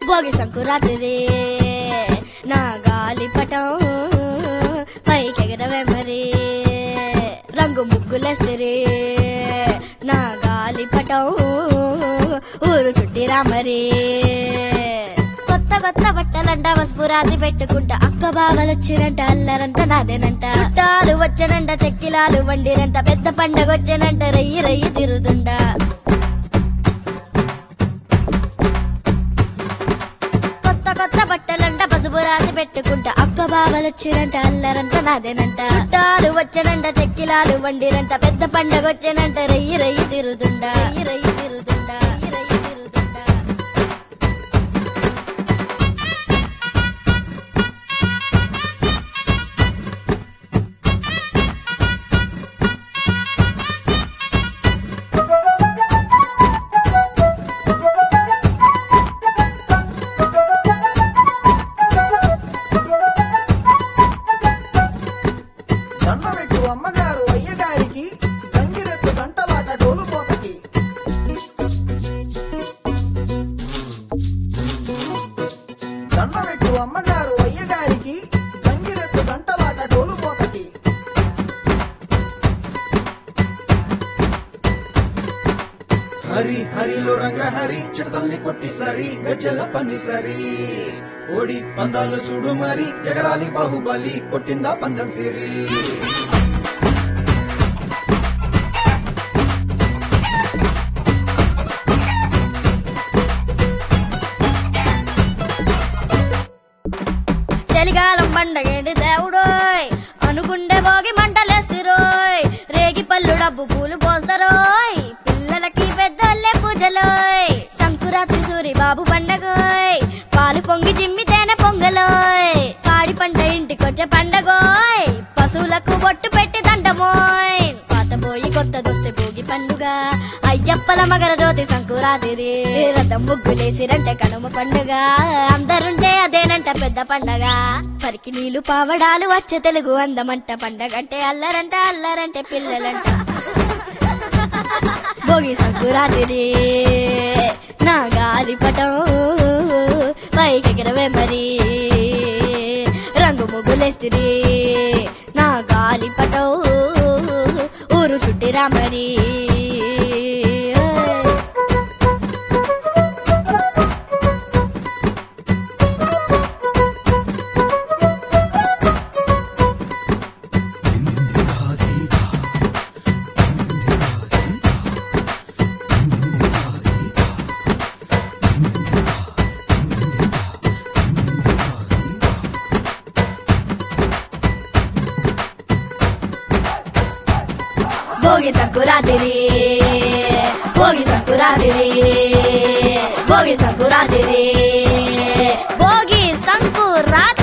భోగి సంకురాత్రి నా గాలిపటం పైకెగరవే మరి రంగు ముగ్గులేస్తిరి నా గాలిపటం ఊరు చుట్టిరా మరి కొత్త కొత్త బట్టలంట పసుపు రాసి పెట్టుకుంటా అక్క బావలు వచ్చినంట అల్లరంత నాదేనంట చుట్టాలు వచ్చనంట చెక్కిలాలు వండినంట పెద్ద పండగ వచ్చనంట రయ్యి రయ్యి తిరుగుతుండా కొత్త కొత్త బట్టలంట పసుపు రాసి పెట్టుకుంటా అక్క బావలు వచ్చినంట అల్లరంత నాదేనంట చుట్టాలు వచ్చనంట చెక్కిలాలు వండినంట పెద్ద పండగ వచ్చనంట రయ్యి రయ్యి తిరుగుతుండా రయ్యి రయ్యి తిరుగుతుండా రయ్యి రయ్యి తిరుగుతుండా దండమెట్టు అమ్మగారు అయ్యగారికి గంగిరెత్తు గంటలాట డోలు పోతకి దండమెట్టు అమ్మగారు అయ్యగారికి గంగిరెత్తు గంటలాట డోలు పోతకి హరి హరిలో రంగ హరి చిడతల్ని కొట్టి సరి గజ్జల పన్ని సరి ఓడి పందాలు చూడు మరి ఎగరాలి బాహుబలి కొట్టిందా పందం సిరి చలికాలం పండగేంటి దేవుడోయ్ అనుకుండే భోగి మంటలేస్తురోయ్ రేగి పళ్ళు డబ్బు పూలు పోస్తారోయ్ పిల్లలకి పెద్దోళ్ళే పూజలోయ్ సంకురాత్రి సూరి బాబు పండగోయ్ పాలు పొంగి జిమ్మి తేనె పొంగలోయ్ పాడి పంట ఇంటికొచ్చే పండగోయ్ పశువులకు బొట్టు పెట్టి దండమోయ్ పాత పోయి కొత్త దొస్తే భోగి పండుగ అయ్యప్పల మగర జ్యోతి సంకురాతిరి రథం ముగ్గులేసిరంటే కనుమ పండుగ అందరుంటే అదేనంట పెద్ద పండగ పరికి నీళ్లు పావడాలు వచ్చే తెలుగు అందమంట పండగంటే అల్లరంట అల్లరంటే పిల్లలంట భోగి సంకురాతిరి నా గాలిపటం పైకెగరవే మరి రంగు ముగ్గులేస్తిరి నా గాలిపటం ఊరు చుట్టిరా మరి భోగి సంకురాతిరి భోగి సంకురాతిరి భోగి సంకురాతిరి భోగి సంకురాతిరి